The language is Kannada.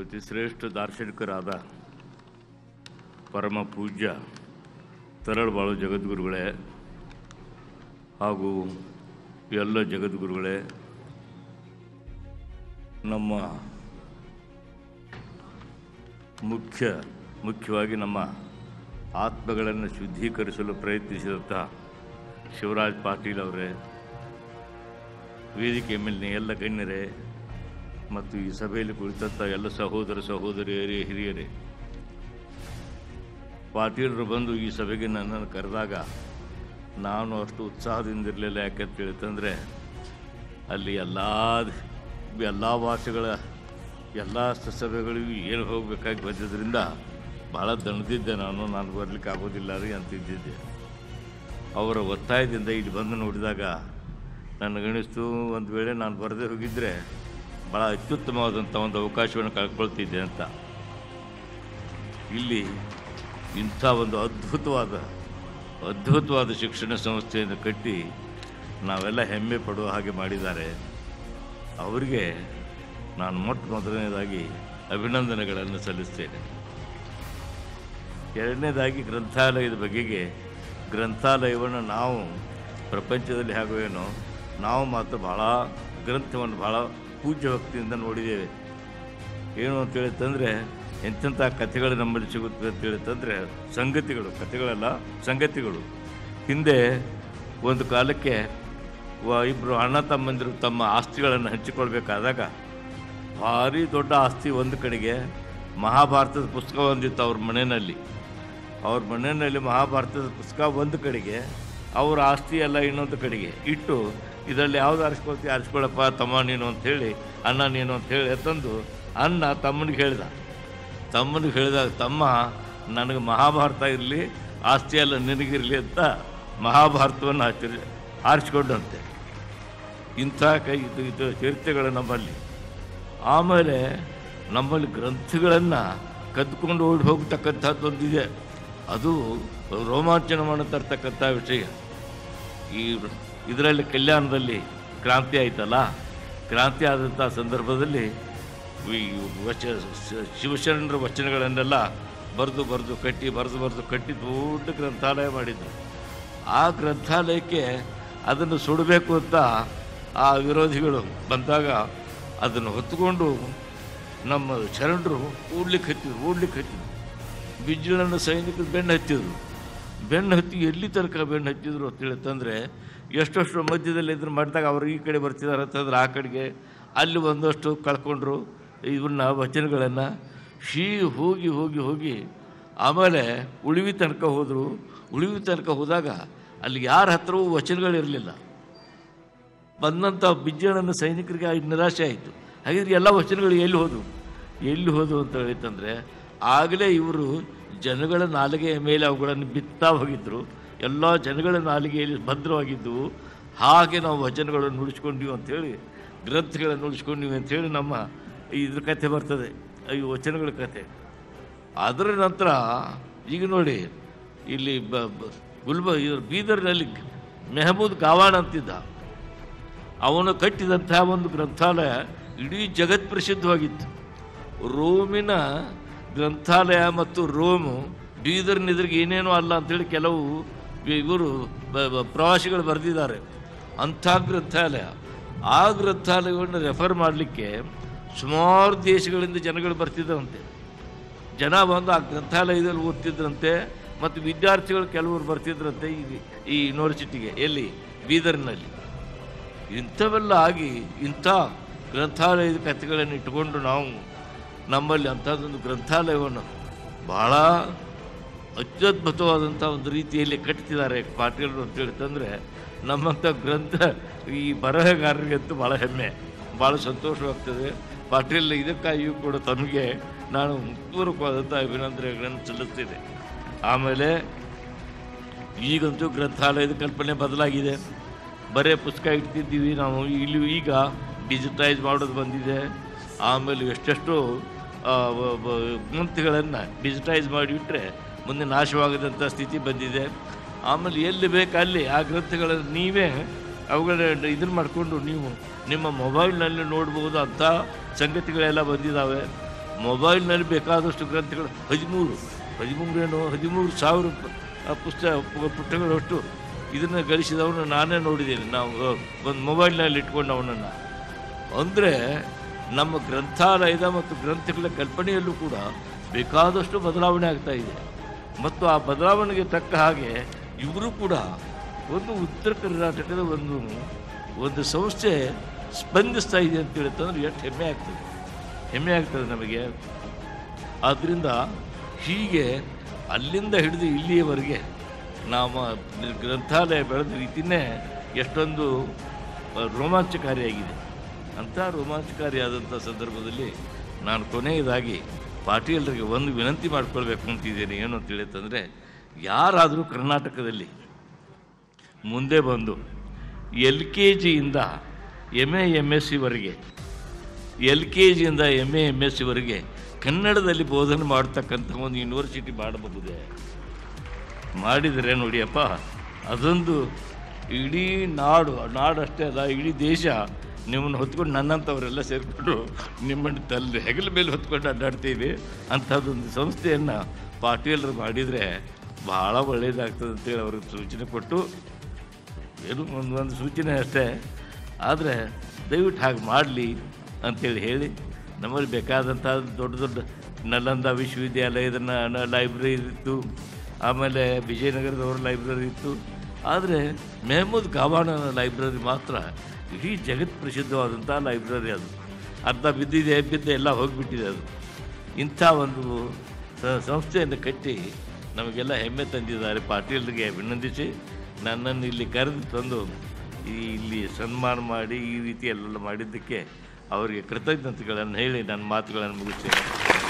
ಅತಿಶ್ರೇಷ್ಠ ದಾರ್ಶನಿಕರಾದ ಪರಮ ಪೂಜ್ಯ ತರಳಬಾಳು ಜಗದ್ಗುರುಗಳೇ ಹಾಗೂ ಎಲ್ಲ ಜಗದ್ಗುರುಗಳೇ ನಮ್ಮ ಮುಖ್ಯ ಮುಖ್ಯವಾಗಿ ನಮ್ಮ ಆತ್ಮಗಳನ್ನು ಶುದ್ಧೀಕರಿಸಲು ಪ್ರಯತ್ನಿಸಿದಂಥ ಶಿವರಾಜ್ ಪಾಟೀಲ್ ಅವರೇ ವೇದಿಕೆ ಮೇಲಿನ ಎಲ್ಲ ಗಣ್ಯರೇ ಮತ್ತು ಈ ಸಭೆಯಲ್ಲಿ ಕುಳಿತಂಥ ಎಲ್ಲ ಸಹೋದರ ಸಹೋದರಿಯರೇ ಹಿರಿಯರೇ ಪಾಟೀಲರು ಬಂದು ಈ ಸಭೆಗೆ ನನ್ನನ್ನು ಕರೆದಾಗ ನಾನು ಅಷ್ಟು ಉತ್ಸಾಹದಿಂದಿರಲಿಲ್ಲ ಯಾಕಂತ ಹೇಳಿತಂದರೆ ಅಲ್ಲಿ ಎಲ್ಲ ಎಲ್ಲ ಭಾಷೆಗಳ ಎಲ್ಲ ಸಭೆಗಳಿಗೂ ಏನು ಹೋಗಬೇಕಾಗಿ ಬಂದಿದ್ದರಿಂದ ಭಾಳ ದಣದಿದ್ದೆ ನಾನು ನಾನು ಬರಲಿಕ್ಕೆ ಆಗೋದಿಲ್ಲ ರೀ ಅಂತಿದ್ದಿದ್ದೆ ಅವರ ಒತ್ತಾಯದಿಂದ ಇಲ್ಲಿ ಬಂದು ನೋಡಿದಾಗ ನನಗಣಿಸ್ತು ಒಂದು ವೇಳೆ ನಾನು ಬರದೇ ಹೋಗಿದ್ದರೆ ಭಾಳ ಅತ್ಯುತ್ತಮವಾದಂಥ ಒಂದು ಅವಕಾಶವನ್ನು ಕಳ್ಕೊಳ್ತಿದ್ದೆ ಅಂತ ಇಲ್ಲಿ ಇಂಥ ಒಂದು ಅದ್ಭುತವಾದ ಅದ್ಭುತವಾದ ಶಿಕ್ಷಣ ಸಂಸ್ಥೆಯನ್ನು ಕಟ್ಟಿ ನಾವೆಲ್ಲ ಹೆಮ್ಮೆ ಪಡುವ ಹಾಗೆ ಮಾಡಿದ್ದಾರೆ ಅವರಿಗೆ ನಾನು ಮೊಟ್ಟ ಮೊದಲನೇದಾಗಿ ಅಭಿನಂದನೆಗಳನ್ನು ಸಲ್ಲಿಸ್ತೇನೆ ಎರಡನೇದಾಗಿ ಗ್ರಂಥಾಲಯದ ಬಗೆಗೆ ಗ್ರಂಥಾಲಯವನ್ನು ನಾವು ಪ್ರಪಂಚದಲ್ಲಿ ಹಾಗೂ ಏನೋ ನಾವು ಮಾತ್ರ ಭಾಳ ಗ್ರಂಥವನ್ನು ಭಾಳ ಪೂಜ್ಯ ಭಕ್ತಿಯಿಂದ ನೋಡಿದ್ದೇವೆ ಏನು ಅಂತ ಹೇಳಿತಂದರೆ ಎಂತೆಂಥ ಕಥೆಗಳು ನಮ್ಮಲ್ಲಿ ಸಿಗುತ್ತೆ ಅಂತ ಹೇಳಿತಂದರೆ ಸಂಗತಿಗಳು ಕಥೆಗಳಲ್ಲ ಸಂಗತಿಗಳು ಹಿಂದೆ ಒಂದು ಕಾಲಕ್ಕೆ ವ- ಇಬ್ಬರು ಅಣ್ಣ ತಮ್ಮಂದಿರು ತಮ್ಮ ಆಸ್ತಿಗಳನ್ನು ಹಂಚಿಕೊಳ್ಬೇಕಾದಾಗ ಭಾರಿ ದೊಡ್ಡ ಆಸ್ತಿ ಒಂದು ಕಡೆಗೆ ಮಹಾಭಾರತದ ಪುಸ್ತಕ ಒಂದಿತ್ತು ಅವ್ರ ಮನೆಯಲ್ಲಿ ಅವ್ರ ಮನೆಯಲ್ಲಿ ಮಹಾಭಾರತದ ಪುಸ್ತಕ ಒಂದು ಕಡೆಗೆ ಅವ್ರ ಆಸ್ತಿ ಎಲ್ಲ ಇನ್ನೊಂದು ಕಡೆಗೆ ಇಟ್ಟು ಇದರಲ್ಲಿ ಯಾವ್ದು ಆರಿಸ್ಕೊಳ್ತೀವಿ ಆರಿಸ್ಕೊಳ್ಳಪ್ಪ ತಮ್ಮ ನೀನು ಅಂಥೇಳಿ ಅಣ್ಣ ನೀನು ಅಂಥೇಳಿ ತಂದು ಅಣ್ಣ ತಮ್ಮನಿಗೆ ಹೇಳ್ದ ತಮ್ಮನಿಗೆ ಹೇಳಿದಾಗ ತಮ್ಮ ನನಗೆ ಮಹಾಭಾರತ ಇರಲಿ ಆಸ್ತಿ ಎಲ್ಲ ನಿನಗಿರಲಿ ಅಂತ ಮಹಾಭಾರತವನ್ನು ಆಚರಿ ಆರಿಸ್ಕೊಂಡಂತೆ ಇಂಥ ಕೈ ಇದು ಇದು ಚರಿತ್ರೆಗಳು ನಮ್ಮಲ್ಲಿ ಆಮೇಲೆ ನಮ್ಮಲ್ಲಿ ಗ್ರಂಥಗಳನ್ನು ಕದ್ಕೊಂಡು ಓಡಿ ಹೋಗ್ತಕ್ಕಂಥದ್ದೊಂದಿದೆ ಅದು ರೋಮಾಂಚನ ಮಾಡತರ್ತಕ್ಕಂಥ ವಿಷಯ ಈ ಇದರಲ್ಲಿ ಕಲ್ಯಾಣದಲ್ಲಿ ಕ್ರಾಂತಿ ಆಯ್ತಲ್ಲ ಕ್ರಾಂತಿ ಆದಂಥ ಸಂದರ್ಭದಲ್ಲಿ ಈ ವಚ ಶ- ಶಿವಶರಣರ ವಚನಗಳನ್ನೆಲ್ಲ ಬರೆದು ಬರೆದು ಕಟ್ಟಿ ಬರೆದು ಬರೆದು ಕಟ್ಟಿ ದೊಡ್ಡ ಗ್ರಂಥಾಲಯ ಮಾಡಿದ್ರು ಆ ಗ್ರಂಥಾಲಯಕ್ಕೆ ಅದನ್ನು ಸುಡಬೇಕು ಅಂತ ಆ ವಿರೋಧಿಗಳು ಬಂದಾಗ ಅದನ್ನು ಹೊತ್ತುಕೊಂಡು ನಮ್ಮ ಶರಣರು ಓಡ್ಲಿಕ್ಕೆ ಹತ್ತಿದ್ರು ಓಡ್ಲಿಕ್ಕೆ ಹತ್ತಿದ್ರು ಬಿಜ್ಜಳನ್ನು ಸೈನಿಕರು ಬೆನ್ನು ಹತ್ತಿದ್ರು ಬೆನ್ನು ಹತ್ತಿ ಎಲ್ಲಿ ತನಕ ಬೆನ್ನು ಹತ್ತಿದ್ರು ಅಂತ ಹೇಳ್ತಂದ್ರೆ ಎಷ್ಟೆಷ್ಟು ಮಧ್ಯದಲ್ಲಿ ಇದ್ರ ಮಾಡಿದಾಗ ಅವರು ಈ ಕಡೆ ಬರ್ತಿದ್ದಾರೆ ಅಂತಂದ್ರೆ ಆ ಕಡೆಗೆ ಅಲ್ಲಿ ಒಂದಷ್ಟು ಕಳ್ಕೊಂಡ್ರು ಇವನ್ನ ವಚನಗಳನ್ನು ಶೀ ಹೋಗಿ ಹೋಗಿ ಹೋಗಿ ಆಮೇಲೆ ಉಳಿವಿ ತನಕ ಹೋದರು ಉಳಿವಿ ತನಕ ಹೋದಾಗ ಅಲ್ಲಿ ಯಾರ ಹತ್ರವೂ ವಚನಗಳಿರಲಿಲ್ಲ ಬಂದಂಥ ಬಿಜ್ಜಳನ್ನು ಸೈನಿಕರಿಗೆ ಆ ನಿರಾಶೆ ಆಯಿತು ಹಾಗಿದ್ರೆ ಎಲ್ಲ ವಚನಗಳು ಎಲ್ಲಿ ಹೋದವು ಎಲ್ಲಿ ಹೋದವು ಅಂತ ಹೇಳಿತಂದರೆ ಆಗಲೇ ಇವರು ಜನಗಳ ನಾಲಿಗೆಯ ಮೇಲೆ ಅವುಗಳನ್ನು ಬಿತ್ತಾ ಹೋಗಿದ್ದರು ಎಲ್ಲ ಜನಗಳ ನಾಲಿಗೆಯಲ್ಲಿ ಭದ್ರವಾಗಿದ್ದವು ಹಾಗೆ ನಾವು ವಚನಗಳನ್ನು ನುಡಿಸ್ಕೊಂಡ್ವಿ ಅಂಥೇಳಿ ಗ್ರಂಥಗಳನ್ನು ನುಡಿಸ್ಕೊಂಡ್ವಿ ಅಂಥೇಳಿ ನಮ್ಮ ಇದ್ರ ಕಥೆ ಬರ್ತದೆ ಈ ವಚನಗಳ ಕಥೆ ಅದರ ನಂತರ ಈಗ ನೋಡಿ ಇಲ್ಲಿ ಬ ಬ- ಗುಲ್ಬ ಇವ್ರು ಬೀದರ್ನಲ್ಲಿ ಮೆಹಮೂದ್ ಗಾವಾನ್ ಅಂತಿದ್ದ ಅವನು ಕಟ್ಟಿದಂತಹ ಒಂದು ಗ್ರಂಥಾಲಯ ಇಡೀ ಜಗತ್ ಪ್ರಸಿದ್ಧವಾಗಿತ್ತು ರೋಮಿನ ಗ್ರಂಥಾಲಯ ಮತ್ತು ರೋಮು ಬೀದರ್ನ ಎದುರಿಗೆ ಏನೇನೋ ಅಲ್ಲ ಅಂತೇಳಿ ಕೆಲವು ಇವರು ಬ- ಬ- ಪ್ರವಾಸಿಗಳು ಬರೆದಿದ್ದಾರೆ ಅಂಥ ಗ್ರಂಥಾಲಯ ಆ ಗ್ರಂಥಾಲಯವನ್ನು ರೆಫರ್ ಮಾಡಲಿಕ್ಕೆ ಸುಮಾರು ದೇಶಗಳಿಂದ ಜನಗಳು ಬರ್ತಿದ್ದವಂತೆ ಜನ ಬಂದು ಆ ಗ್ರಂಥಾಲಯದಲ್ಲಿ ಓದ್ತಿದ್ರಂತೆ ಮತ್ತು ವಿದ್ಯಾರ್ಥಿಗಳು ಕೆಲವರು ಬರ್ತಿದ್ರಂತೆ ಈ ಈ ಯೂನಿವರ್ಸಿಟಿಗೆ ಎಲ್ಲಿ ಬೀದರ್ನಲ್ಲಿ ಇಂಥವೆಲ್ಲ ಆಗಿ ಇಂಥ ಗ್ರಂಥಾಲಯದ ಕಥೆಗಳನ್ನು ಇಟ್ಟುಕೊಂಡು ನಾವು ನಮ್ಮಲ್ಲಿ ಅಂಥದ್ದೊಂದು ಗ್ರಂಥಾಲಯವನ್ನು ಭಾಳ ಅತ್ಯದ್ಭುತವಾದಂಥ ಒಂದು ರೀತಿಯಲ್ಲಿ ಕಟ್ತಿದ್ದಾರೆ ಪಾಟೀಲರು ಅಂತ ಹೇಳ್ತಂದರೆ ನಮ್ಮಂಥ ಗ್ರಂಥ ಈ ಬರಹಗಾರರಿಗಂತೂ ಭಾಳ ಹೆಮ್ಮೆ ಭಾಳ ಸಂತೋಷವಾಗ್ತದೆ ಪಾಟೀಲ್ ಇದಕ್ಕಾಗಿಯೂ ಕೂಡ ತಮಗೆ ನಾನು ಪೂರ್ವಕವಾದಂಥ ಅಭಿನಂದನೆಗಳನ್ನು ಸಲ್ಲಿಸ್ತೇನೆ ಆಮೇಲೆ ಈಗಂತೂ ಗ್ರಂಥಾಲಯದ ಕಲ್ಪನೆ ಬದಲಾಗಿದೆ ಬರೇ ಪುಸ್ತಕ ಇಡ್ತಿದ್ದೀವಿ ನಾವು ಇಲ್ಲಿ ಈಗ ಡಿಜಿಟೈಸ್ ಮಾಡೋದು ಬಂದಿದೆ ಆಮೇಲೆ ಎಷ್ಟೆಷ್ಟು ಆ, ವ- ವ- ಗ್ರಂಥಗಳನ್ನು ಡಿಜಿಟೈಸ್ ಮಾಡಿಬಿಟ್ರೆ ಮುಂದೆ ನಾಶವಾಗದಂಥ ಸ್ಥಿತಿ ಬಂದಿದೆ ಆಮೇಲೆ ಎಲ್ಲಿ ಬೇಕು ಅಲ್ಲಿ ಆ ಗ್ರಂಥಗಳನ್ನು ನೀವೇ ಅವುಗಳ ಇದನ್ನು ಮಾಡಿಕೊಂಡು ನೀವು ನಿಮ್ಮ ಮೊಬೈಲ್ನಲ್ಲಿ ನೋಡ್ಬೋದು ಅಂಥ ಸಂಗತಿಗಳೆಲ್ಲ ಬಂದಿದ್ದಾವೆ ಮೊಬೈಲ್ನಲ್ಲಿ ಬೇಕಾದಷ್ಟು ಗ್ರಂಥಗಳು ಹದಿಮೂರು ಹದಿಮೂರೇನು ಹದಿಮೂರು ಸಾವಿರ ಪ- ಆ ಪುಸ್ತಕ ಪು- ಪುಸ್ತಕಗಳಷ್ಟು ಇದನ್ನು ಗಳಿಸಿದವನು ನಾನೇ ನೋಡಿದ್ದೇನೆ ನಾವು ಒಂದು ಮೊಬೈಲ್ನಲ್ಲಿ ಇಟ್ಕೊಂಡು ಅವನನ್ನು ಅಂದರೆ ನಮ್ಮ ಗ್ರಂಥಾಲಯದ ಮತ್ತು ಗ್ರಂಥಗಳ ಕಲ್ಪನೆಯಲ್ಲೂ ಕೂಡ ಬೇಕಾದಷ್ಟು ಬದಲಾವಣೆ ಆಗ್ತಾ ಇದೆ ಮತ್ತು ಆ ಬದಲಾವಣೆಗೆ ತಕ್ಕ ಹಾಗೆ ಇವರು ಕೂಡ ಒಂದು ಉತ್ತರ ಕರ್ನಾಟಕದ ಒಂದು ಒಂದು ಸಂಸ್ಥೆ ಸ್ಪಂದಿಸ್ತಾ ಇದೆ ಅಂತ ಹೇಳ್ತಂದ್ರೆ ಎಷ್ಟು ಹೆಮ್ಮೆ ಆಗ್ತದೆ ಹೆಮ್ಮೆ ಆಗ್ತದೆ ನಮಗೆ ಆದ್ದರಿಂದ ಹೀಗೆ ಅಲ್ಲಿಂದ ಹಿಡಿದು ಇಲ್ಲಿಯವರೆಗೆ ನಾವು ಗ್ರಂಥಾಲಯ ಬೆಳೆದ ರೀತಿಯೇ ಎಷ್ಟೊಂದು ಆ, ರೋಮಾಂಚಕಾರಿಯಾಗಿದೆ ಅಂಥ ರೋಮಾಂಚಕಾರಿಯಾದಂಥ ಸಂದರ್ಭದಲ್ಲಿ ನಾನು ಕೊನೆಯದಾಗಿ ಪಾಟೀಲರಿಗೆ ಒಂದು ವಿನಂತಿ ಮಾಡ್ಕೊಳ್ಬೇಕು ಅಂತಿದ್ದೇನೆ ಏನು ಅಂತ ಹೇಳಿತಂದರೆ ಯಾರಾದರೂ ಕರ್ನಾಟಕದಲ್ಲಿ ಮುಂದೆ ಬಂದು ಎಲ್ ಕೆ ಜಿಯಿಂದ ಎಮ್ ಎ ಎಮ್ ಎಸ್ ಸಿವರೆಗೆ ಎಲ್ ಕೆ ಜಿಯಿಂದ ಎಮ್ ಎ ಎಮ್ ಎಸ್ ಸಿವರೆಗೆ ಕನ್ನಡದಲ್ಲಿ ಬೋಧನೆ ಮಾಡ್ತಕ್ಕಂಥ ಒಂದು ಯೂನಿವರ್ಸಿಟಿ ಮಾಡಬಹುದೇ ಮಾಡಿದರೆ ನೋಡಿಯಪ್ಪ ಅದೊಂದು ಇಡೀ ನಾಡು ನಾಡಷ್ಟೇ ಅಲ್ಲ ಇಡೀ ದೇಶ ನಿಮ್ಮನ್ನು ಹೊತ್ಕೊಂಡು ನನ್ನಂಥವರೆಲ್ಲ ಸೇರಿಕೊಂಡು ನಿಮ್ಮನ್ನು ತಲೆ ಹೆಗಲ ಮೇಲೆ ಹೊತ್ಕೊಂಡು ಅಡ್ಡಾಡ್ತೀವಿ ಅಂಥದ್ದೊಂದು ಸಂಸ್ಥೆಯನ್ನು ಪಾಟೀಲರು ಮಾಡಿದರೆ ಭಾಳ ಒಳ್ಳೆಯದಾಗ್ತದೆ ಅಂತೇಳಿ ಅವ್ರಿಗೆ ಸೂಚನೆ ಕೊಟ್ಟು ಏನು ಒಂದು ಒಂದು ಸೂಚನೆ ಅಷ್ಟೇ ಆದರೆ ದಯವಿಟ್ಟು ಹಾಗೆ ಮಾಡಲಿ ಅಂತೇಳಿ ಹೇಳಿ ನಮ್ಮಲ್ಲಿ ಬೇಕಾದಂಥ ದೊಡ್ಡ ದೊಡ್ಡ ನಲಂದ ವಿಶ್ವವಿದ್ಯಾಲಯದ ಲೈಬ್ರರಿ ಇತ್ತು ಆಮೇಲೆ ವಿಜಯನಗರದವ್ರ ಲೈಬ್ರರಿ ಇತ್ತು ಆದರೆ ಮೆಹಮೂದ್ ಗಾವಾನ ಲೈಬ್ರರಿ ಮಾತ್ರ ಇಡೀ ಜಗತ್ ಪ್ರಸಿದ್ಧವಾದಂಥ ಲೈಬ್ರರಿ ಅದು ಅರ್ಧ ಬಿದ್ದಿದೆ ಬಿದ್ದ ಎಲ್ಲ ಹೋಗಿಬಿಟ್ಟಿದೆ ಅದು ಇಂಥ ಒಂದು ಸ- ಸಂಸ್ಥೆಯನ್ನು ಕಟ್ಟಿ ನಮಗೆಲ್ಲ ಹೆಮ್ಮೆ ತಂದಿದ್ದಾರೆ ಪಾಟೀಲ್ರಿಗೆ ಅಭಿನಂದಿಸಿ ನನ್ನನ್ನು ಇಲ್ಲಿ ಕರೆದು ತಂದು ಈ ಇಲ್ಲಿ ಸನ್ಮಾನ ಮಾಡಿ ಈ ರೀತಿ ಎಲ್ಲ ಮಾಡಿದ್ದಕ್ಕೆ ಅವರಿಗೆ ಕೃತಜ್ಞತೆಗಳನ್ನು ಹೇಳಿ ನನ್ನ ಮಾತುಗಳನ್ನು ಮುಗಿಸ್ತೇನೆ